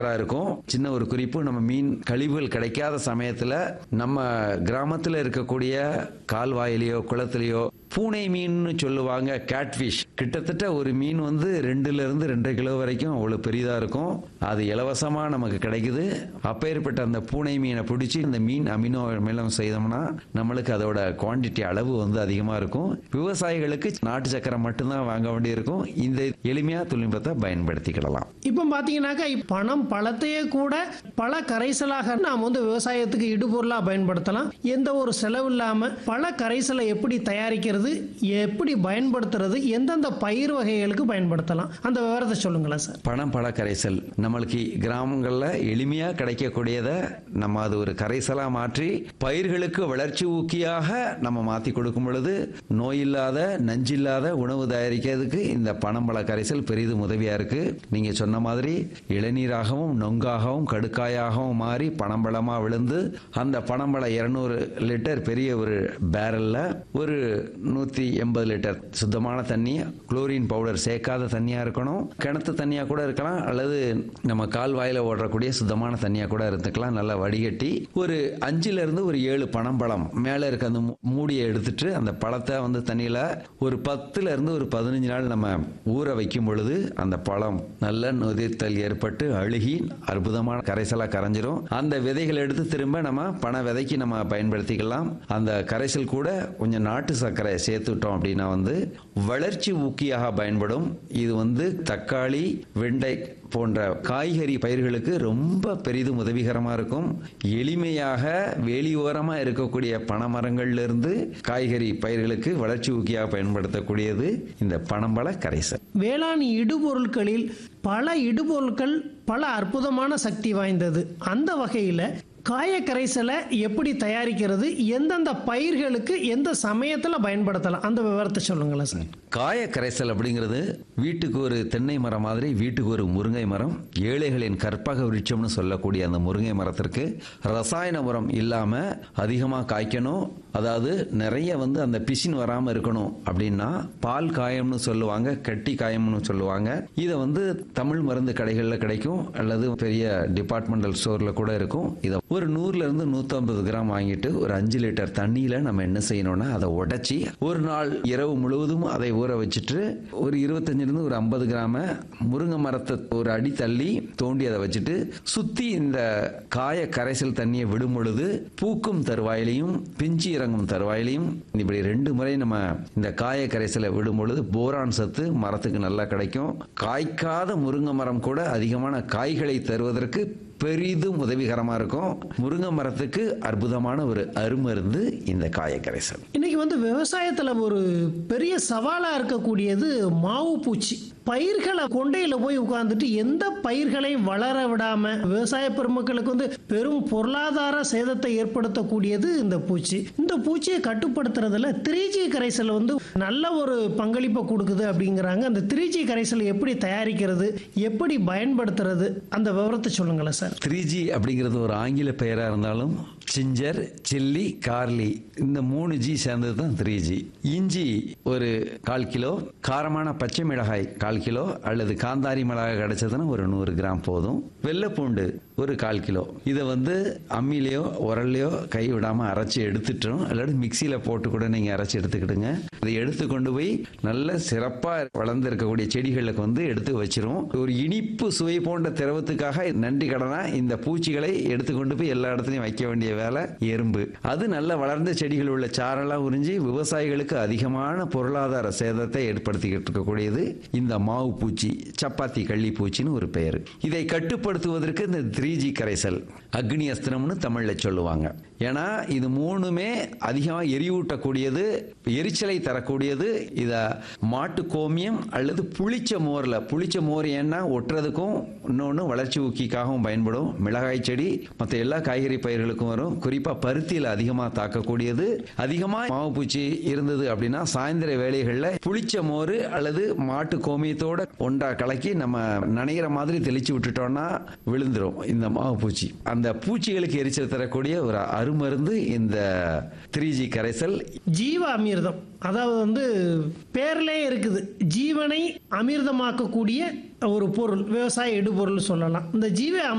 இருக்கும் சின்ன ஒரு குறிப்பு நம்ம மீன் கழிவுகள் கிடைக்காத சமயத்துல நம்ம கிராமத்துல இருக்கக்கூடிய கால்வாயிலையோ குளத்திலேயோ பூனை மீன்னு சொல்லுவாங்க கேட்ஃபிஷ் கிட்டத்தட்ட ஒரு மீன் வந்து ரெண்டுல இருந்து ரெண்டரை கிலோ வரைக்கும் அவ்வளவு பெரிதா இருக்கும் அது இலவசமா நமக்கு கிடைக்குது அப்பேற்பட்ட அந்த பூனை மீனை பிடிச்சி இந்த மீன் அமினோ அமிலம் செய்தோம்னா நம்மளுக்கு அதோட குவாண்டிட்டி அளவு வந்து அதிகமா இருக்கும் விவசாயிகளுக்கு நாட்டு சக்கரை மட்டும்தான் வாங்க வேண்டியிருக்கும் இந்த எளிமையா தொழில்நுட்பத்தை பயன்படுத்திக்கிடலாம் இப்போ பார்த்தீங்கன்னாக்கா இப்ப பணம் பழத்தையே கூட பல கரைசலாக நாம் வந்து விவசாயத்துக்கு இடுபொருளாக பயன்படுத்தலாம் எந்த ஒரு செலவு இல்லாமல் பல கரைசலை எப்படி தயாரிக்கிறது எப்படி பயன்படுத்துறது எந்தெந்த பயிர் வகைகளுக்கு பயன்படுத்தலாம் அந்த விவரத்தை சொல்லுங்களேன் சார் பணம் பழ கரைசல் நம்மளுக்கு கிராமங்களில் எளிமையாக கிடைக்கக்கூடியதை நம்ம அது ஒரு கரைசலாக மாற்றி பயிர்களுக்கு வளர்ச்சி ஊக்கியாக நம்ம மாற்றி கொடுக்கும் பொழுது நோயில்லாத நஞ்சில்லாத உணவு தயாரிக்கிறதுக்கு இந்த பணம் பழ கரைசல் பெரிதும் உதவியாக இருக்கு நீங்கள் சொன்ன மாதிரி இளநீராகவும் நொங்காகவும் கடுக்காயாகவும் மாறி பனம்பழமாக விழுந்து அந்த பனம்பழம் இருநூறு லிட்டர் பெரிய ஒரு பேரல்ல ஒரு நூற்றி எண்பது லிட்டர் சுத்தமான தண்ணி குளோரின் பவுடர் சேர்க்காத தண்ணியாக இருக்கணும் கிணத்து தண்ணியாக கூட இருக்கலாம் அல்லது நம்ம கால்வாயில் ஓடக்கூடிய சுத்தமான தண்ணியாக கூட இருந்துக்கலாம் நல்லா வடிகட்டி ஒரு அஞ்சுல இருந்து ஒரு ஏழு பனம்பழம் மேலே இருக்க அந்த மூ- மூடியை எடுத்துட்டு அந்த பழத்தை வந்து தண்ணியில் ஒரு பத்துல இருந்து ஒரு பதினஞ்சு நாள் நம்ம ஊற வைக்கும் பொழுது அந்த பழம் நல்ல நொதித்தல் ஏற்பட்டு அழுகி அற்புதமான கரைசலாக கரைஞ்சிரும் அந்த விதைகளை எடுத்து திரும்ப நம்ம பண விதைக்கு நம்ம பயன்படுத்திக்கலாம் அந்த கரைசல் கூட கொஞ்சம் நாட்டு சர்க்கரை சேர்த்துட்டோம் அப்படின்னா வந்து வளர்ச்சி ஊக்கியாக பயன்படும் இது வந்து தக்காளி வெண்டை போன்ற காய்கறி பயிர்களுக்கு ரொம்ப பெரிதும் உதவிகரமாக இருக்கும் எளிமையாக வேலியோரமாக இருக்கக்கூடிய பனைமரங்கள்ல இருந்து காய்கறி பயிர்களுக்கு வளர்ச்சி ஊக்கியாக பயன்படுத்தக்கூடியது இந்த பனம்பழ கரைசல் வேளாண் இடுபொருட்களில் பல இடுபொருட்கள் பல அற்புதமான சக்தி வாய்ந்தது அந்த வகையில் காய கரைசலை எப்படி தயாரிக்கிறது எந்தெந்த பயிர்களுக்கு எந்த சமயத்தில் பயன்படுத்தலாம் அந்த விவரத்தை சொல்லுங்களேன் சார் காய கரைசல் அப்படிங்கிறது வீட்டுக்கு ஒரு தென்னை மரம் மாதிரி வீட்டுக்கு ஒரு முருங்கை மரம் ஏழைகளின் கற்பக விருட்சம்னு சொல்லக்கூடிய அந்த முருங்கை மரத்திற்கு ரசாயன உரம் இல்லாம அதிகமா காய்க்கணும் அதாவது நிறைய வந்து அந்த பிசின் வராம இருக்கணும் அப்படின்னா பால் காயம்னு சொல்லுவாங்க கட்டி காயம்னு சொல்லுவாங்க இதை வந்து தமிழ் மருந்து கடைகளில் கிடைக்கும் அல்லது பெரிய டிபார்ட்மெண்டல் ஸ்டோர்ல கூட இருக்கும் இதை ஒரு நூறுல இருந்து நூற்றம்பது கிராம் வாங்கிட்டு ஒரு அஞ்சு லிட்டர் தண்ணியில நம்ம என்ன செய்யணும்னா அதை உடைச்சி ஒரு நாள் இரவு முழுவதும் அதை ஊற வச்சுட்டு ஒரு இருபத்தஞ்சிலிருந்து ஒரு ஐம்பது கிராம முருங்கை மரத்தை ஒரு அடி தள்ளி தோண்டி அதை வச்சுட்டு சுத்தி இந்த காய கரைசல் தண்ணியை விடும் பொழுது பூக்கும் தருவாயிலையும் பிஞ்சு இறங்கும் தருவாயிலையும் இப்படி ரெண்டு முறை நம்ம இந்த காய கரைசலை விடும் பொழுது போரான் சத்து மரத்துக்கு நல்லா கிடைக்கும் காய்க்காத முருங்கை மரம் கூட அதிகமான காய்களை தருவதற்கு பெரிதும் உதவிகரமா இருக்கும் முருங்கை மரத்துக்கு அற்புதமான ஒரு அருமருந்து இந்த காய கரைசல் இன்னைக்கு வந்து விவசாயத்தில் ஒரு பெரிய சவாலாக இருக்கக்கூடியது மாவு பூச்சி பயிர்களை கொண்டையில் போய் உட்கார்ந்துட்டு எந்த பயிர்களையும் வளர விடாம விவசாய பெருமக்களுக்கு வந்து பெரும் பொருளாதார சேதத்தை ஏற்படுத்தக்கூடியது இந்த பூச்சி இந்த பூச்சியை கட்டுப்படுத்துறதுல த்ரீ ஜி கரைசல் வந்து நல்ல ஒரு பங்களிப்பை கொடுக்குது அப்படிங்கிறாங்க அந்த த்ரீ ஜி கரைசல் எப்படி தயாரிக்கிறது எப்படி பயன்படுத்துறது அந்த விவரத்தை சொல்லுங்களேன் சார் த்ரீ ஜி அப்படிங்கிறது ஒரு ஆங்கில பெயராக இருந்தாலும் சிஞ்சர் சில்லி கார்லி இந்த மூணு ஜி சேர்ந்தது தான் த்ரீ ஜி இஞ்சி ஒரு கால் கிலோ காரமான பச்சை மிளகாய் கால் கிலோ அல்லது காந்தாரி மிளகாய் கிடைச்சதுன்னா ஒரு நூறு கிராம் போதும் வெள்ளைப்பூண்டு ஒரு கால் கிலோ இதை வந்து அம்மிலேயோ உரல்லையோ கை விடாம அரைச்சி எடுத்துட்டோம் இல்லாட்டி மிக்சியில போட்டு கூட நீங்க அரைச்சி எடுத்துக்கிடுங்க இதை எடுத்து கொண்டு போய் நல்ல சிறப்பா வளர்ந்து இருக்கக்கூடிய செடிகளுக்கு வந்து எடுத்து வச்சிரும் ஒரு இனிப்பு சுவை போன்ற திரவத்துக்காக நன்றி கடனா இந்த பூச்சிகளை எடுத்து கொண்டு போய் எல்லா இடத்துலையும் வைக்க வேண்டிய வேலை எறும்பு அது நல்ல வளர்ந்த செடிகள் உள்ள சாரெல்லாம் உறிஞ்சி விவசாயிகளுக்கு அதிகமான பொருளாதார சேதத்தை ஏற்படுத்திக்கிட்டு இருக்கக்கூடியது இந்த மாவு பூச்சி சப்பாத்தி கள்ளி பூச்சின்னு ஒரு பெயர் இதை கட்டுப்படுத்துவதற்கு இந்த த்ரீ ஜி கரைசல் அக்னி அஸ்திரம்னு தமிழ்ல சொல்லுவாங்க ஏன்னா இது மூணுமே அதிகமாக எரிவூட்டக்கூடியது எரிச்சலை தரக்கூடியது இத மாட்டு கோமியம் அல்லது புளிச்ச மோர்ல புளிச்ச மோர் ஏன்னா ஒட்டுறதுக்கும் இன்னொன்று வளர்ச்சி ஊக்கிக்காகவும் பயன்படும் மிளகாய் செடி மற்ற எல்லா காய்கறி பயிர்களுக்கும் வரும் குறிப்பா பருத்தியில் அதிகமாக தாக்கக்கூடியது அதிகமாக மாவு பூச்சி இருந்தது அப்படின்னா சாயந்தர வேளைகளில் புளிச்ச மோர் அல்லது மாட்டு கோமிய கோமியத்தோட ஒன்றா கலக்கி நம்ம நனைகிற மாதிரி தெளிச்சு விட்டுட்டோம்னா விழுந்துரும் இந்த மாவு பூச்சி அந்த பூச்சிகளுக்கு எரிச்சல் தரக்கூடிய ஒரு அருமருந்து இந்த த்ரீ ஜி கரைசல் ஜீவ அமிர்தம் அதாவது வந்து பேர்லே இருக்குது ஜீவனை அமிர்தமாக்கக்கூடிய ஒரு பொருள் விவசாய இடுபொருள் சொல்லலாம் இந்த ஜீவ